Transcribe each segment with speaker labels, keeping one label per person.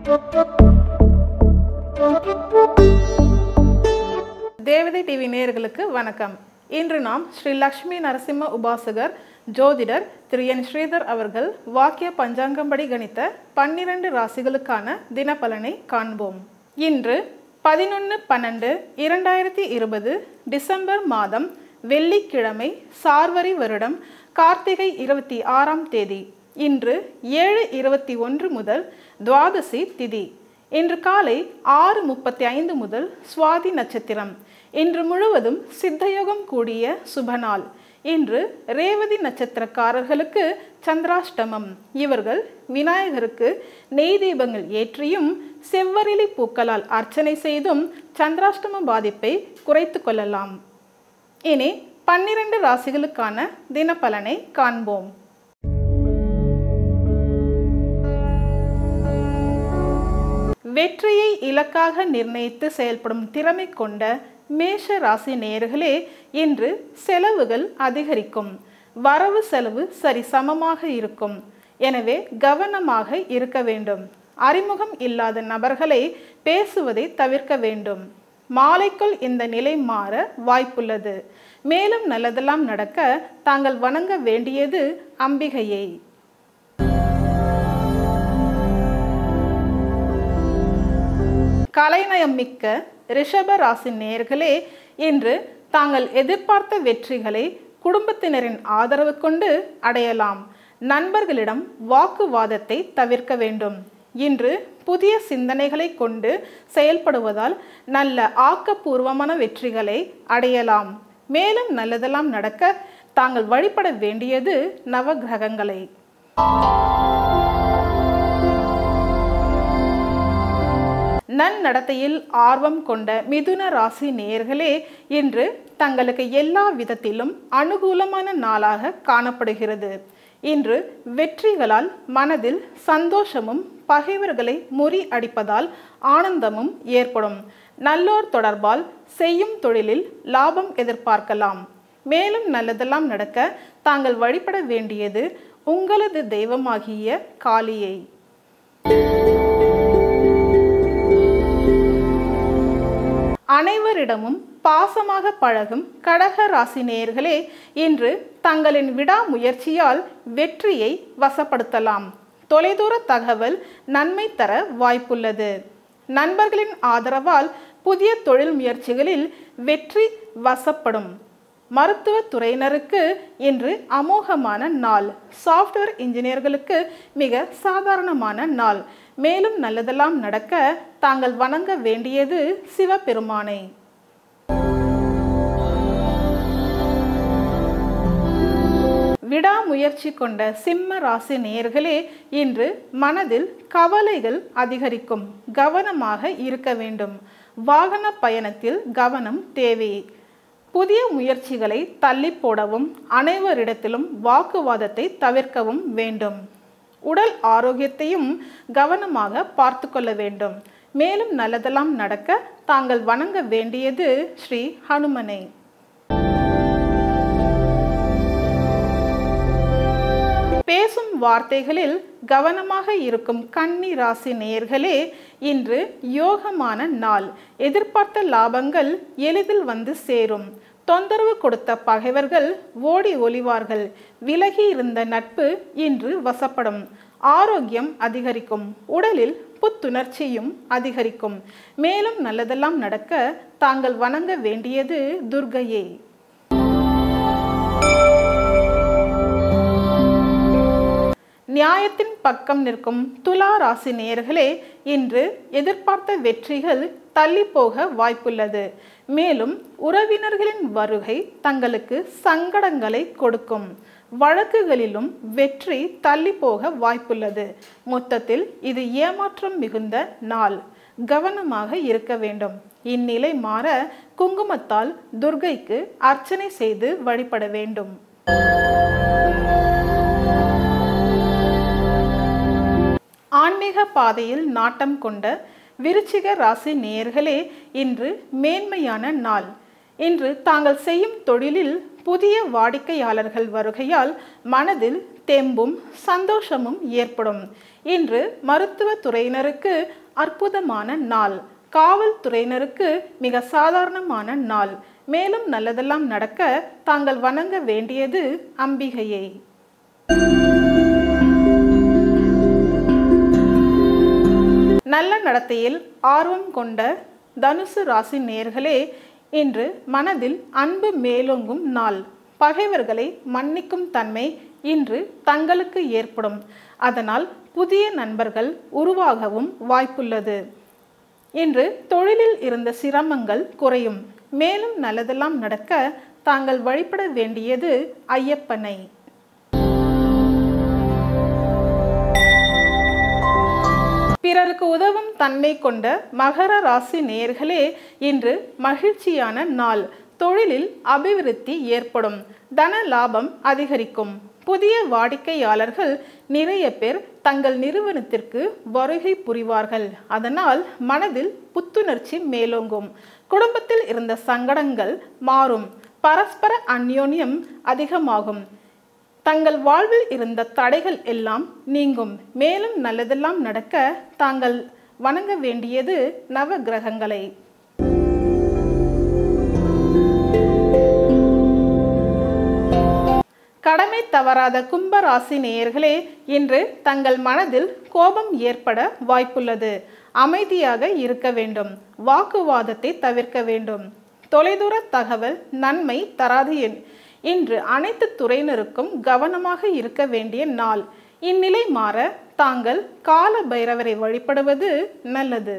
Speaker 1: தேவதை டிவி நேயர்களுக்கு வணக்கம் இன்று நாம் ஸ்ரீ லக்ஷ்மி நரசிம்ம உபாசகர் ஜோதிடர் திரு என் ஸ்ரீதர் அவர்கள் வாக்கிய பஞ்சாங்கம்படி கணித்த பன்னிரண்டு ராசிகளுக்கான தினப்பலனை காண்போம் இன்று பதினொன்று பன்னெண்டு இரண்டாயிரத்தி இருபது டிசம்பர் மாதம் வெள்ளிக்கிழமை சார்வரி வருடம் கார்த்திகை இருபத்தி ஆறாம் தேதி இன்று ஏழு இருபத்தி ஒன்று முதல் துவாதசி திதி இன்று காலை ஆறு முப்பத்தி ஐந்து முதல் சுவாதி நட்சத்திரம் இன்று முழுவதும் சித்தயோகம் கூடிய சுபநாள் இன்று ரேவதி நட்சத்திரக்காரர்களுக்கு சந்திராஷ்டமம் இவர்கள் விநாயகருக்கு நெய் தீபங்கள் ஏற்றியும் செவ்வரிலி பூக்களால் அர்ச்சனை செய்தும் சந்திராஷ்டம பாதிப்பை குறைத்து கொள்ளலாம் இனி பன்னிரண்டு ராசிகளுக்கான தினப்பலனை காண்போம் வெற்றியை இலக்காக நிர்ணயித்து செயல்படும் திறமை கொண்ட மேஷ ராசி நேயர்களே இன்று செலவுகள் அதிகரிக்கும் வரவு செலவு சரி சமமாக இருக்கும் எனவே கவனமாக இருக்க வேண்டும் அறிமுகம் இல்லாத நபர்களை பேசுவதை தவிர்க்க வேண்டும் மாலைக்குள் இந்த நிலை மாற வாய்ப்புள்ளது மேலும் நல்லதெல்லாம் நடக்க தாங்கள் வணங்க வேண்டியது அம்பிகையை கலைநயம் மிக்க ரிஷப ராசி நேயர்களே இன்று தாங்கள் எதிர்பார்த்த வெற்றிகளை குடும்பத்தினரின் ஆதரவு கொண்டு அடையலாம் நண்பர்களிடம் வாக்குவாதத்தை தவிர்க்க வேண்டும் இன்று புதிய சிந்தனைகளை கொண்டு செயல்படுவதால் நல்ல ஆக்கப்பூர்வமான வெற்றிகளை அடையலாம் மேலும் நல்லதெல்லாம் நடக்க தாங்கள் வழிபட வேண்டியது நவகிரகங்களை நன்னடத்தையில் ஆர்வம் கொண்ட மிதுன ராசி நேயர்களே இன்று தங்களுக்கு எல்லா விதத்திலும் அனுகூலமான நாளாக காணப்படுகிறது இன்று வெற்றிகளால் மனதில் சந்தோஷமும் பகைவர்களை முறி அடிப்பதால் ஆனந்தமும் ஏற்படும் நல்லோர் தொடர்பால் செய்யும் தொழிலில் லாபம் எதிர்பார்க்கலாம் மேலும் நல்லதெல்லாம் நடக்க தாங்கள் வழிபட வேண்டியது உங்களது தெய்வமாகிய காளியை அனைவரிடமும் பாசமாக பழகும் கடக ராசி நேயர்களே இன்று தங்களின் விடாமுயற்சியால் வெற்றியை வசப்படுத்தலாம் தொலைதூர தகவல் நன்மை தர வாய்ப்புள்ளது நண்பர்களின் ஆதரவால் புதிய தொழில் முயற்சிகளில் வெற்றி வசப்படும் மருத்துவ துறையினருக்கு இன்று அமோகமான நாள் சாஃப்ட்வேர் இன்ஜினியர்களுக்கு மிக சாதாரணமான நாள் மேலும் நல்லதெல்லாம் நடக்க தாங்கள் வணங்க வேண்டியது சிவபெருமானை விடாமுயற்சி கொண்ட சிம்ம ராசி நேயர்களே இன்று மனதில் கவலைகள் அதிகரிக்கும் கவனமாக இருக்க வேண்டும் வாகன பயணத்தில் கவனம் தேவை புதிய முயற்சிகளை தள்ளி போடவும் அனைவரிடத்திலும் வாக்குவாதத்தை தவிர்க்கவும் வேண்டும் உடல் ஆரோக்கியத்தையும் கவனமாக பார்த்து கொள்ள வேண்டும் மேலும் நல்லதெல்லாம் நடக்க தாங்கள் வணங்க வேண்டியது ஸ்ரீ ஹனுமனை பேசும் வார்த்தைகளில் கவனமாக இருக்கும் கன்னி ராசி நேயர்களே இன்று யோகமான நாள் எதிர்பார்த்த லாபங்கள் எளிதில் வந்து சேரும் தொந்தரவு கொடுத்த பகைவர்கள் ஓடி ஒளிவார்கள் விலகி இருந்த நட்பு இன்று வசப்படும் ஆரோக்கியம் அதிகரிக்கும் உடலில் புத்துணர்ச்சியும் அதிகரிக்கும் மேலும் நல்லதெல்லாம் நடக்க தாங்கள் வணங்க வேண்டியது துர்கையே நியாயத்தின் பக்கம் நிற்கும் துலா ராசி நேயர்களே இன்று எதிர்பார்த்த வெற்றிகள் தள்ளி போக வாய்ப்புள்ளது மேலும் உறவினர்களின் வருகை தங்களுக்கு சங்கடங்களை கொடுக்கும் வழக்குகளிலும் வெற்றி தள்ளி போக வாய்ப்புள்ளது மொத்தத்தில் இது ஏமாற்றம் மிகுந்த நாள் கவனமாக இருக்க வேண்டும் இந்நிலை மாற குங்குமத்தால் துர்கைக்கு அர்ச்சனை செய்து வழிபட வேண்டும் ஆன்மீக பாதையில் நாட்டம் கொண்ட விருச்சிக ராசி நேயர்களே இன்று மேன்மையான நாள் இன்று தாங்கள் செய்யும் தொழிலில் புதிய வாடிக்கையாளர்கள் வருகையால் மனதில் தெம்பும் சந்தோஷமும் ஏற்படும் இன்று மருத்துவ துறையினருக்கு அற்புதமான நாள் காவல்துறையினருக்கு மிக சாதாரணமான நாள் மேலும் நல்லதெல்லாம் நடக்க தாங்கள் வணங்க வேண்டியது அம்பிகையை நல்ல நடத்தையில் ஆர்வம் கொண்ட தனுசு ராசி நேர்களே இன்று மனதில் அன்பு மேலோங்கும் நாள் பகைவர்களை மன்னிக்கும் தன்மை இன்று தங்களுக்கு ஏற்படும் அதனால் புதிய நண்பர்கள் உருவாகவும் வாய்ப்புள்ளது இன்று தொழிலில் இருந்த சிரமங்கள் குறையும் மேலும் நல்லதெல்லாம் நடக்க தாங்கள் வழிபட வேண்டியது ஐயப்பனை பிறருக்கு உதவும் தன்மை கொண்ட மகர ராசி நேயர்களே இன்று மகிழ்ச்சியான நாள் தொழிலில் அபிவிருத்தி ஏற்படும் தன லாபம் அதிகரிக்கும் புதிய வாடிக்கையாளர்கள் நிறைய பேர் தங்கள் நிறுவனத்திற்கு வருகை புரிவார்கள் அதனால் மனதில் புத்துணர்ச்சி மேலோங்கும் குடும்பத்தில் இருந்த சங்கடங்கள் மாறும் பரஸ்பர அந்யோன்யம் அதிகமாகும் தங்கள் வாழ்வில் இருந்த தடைகள் எல்லாம் நீங்கும் மேலும் நல்லதெல்லாம் நடக்க தாங்கள் வணங்க வேண்டியது நவ கிரகங்களை கடமை தவறாத கும்ப ராசி நேயர்களே இன்று தங்கள் மனதில் கோபம் ஏற்பட வாய்ப்புள்ளது அமைதியாக இருக்க வேண்டும் வாக்குவாதத்தை தவிர்க்க வேண்டும் தொலைதூர தகவல் நன்மை தராது என் இன்று அனைத்து துறையினருக்கும் கவனமாக இருக்க வேண்டிய நாள் இந்நிலை மாற தாங்கள் கால பைரவரை வழிபடுவது நல்லது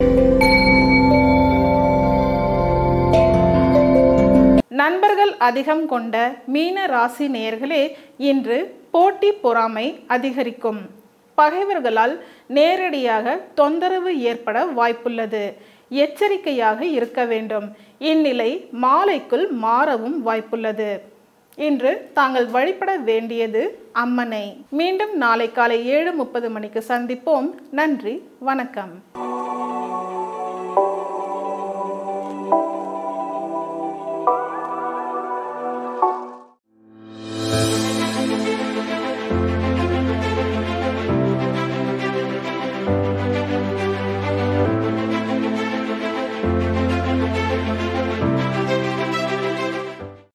Speaker 1: நண்பர்கள் அதிகம் கொண்ட மீன ராசி நேயர்களே இன்று போட்டி பொறாமை அதிகரிக்கும் பகைவர்களால் நேரடியாக தொந்தரவு ஏற்பட வாய்ப்புள்ளது எச்சரிக்கையாக இருக்க வேண்டும் இந்நிலை மாலைக்குள் மாறவும் வாய்ப்புள்ளது இன்று தாங்கள் வழிபட வேண்டியது அம்மனை மீண்டும் நாளை காலை ஏழு முப்பது மணிக்கு சந்திப்போம் நன்றி வணக்கம்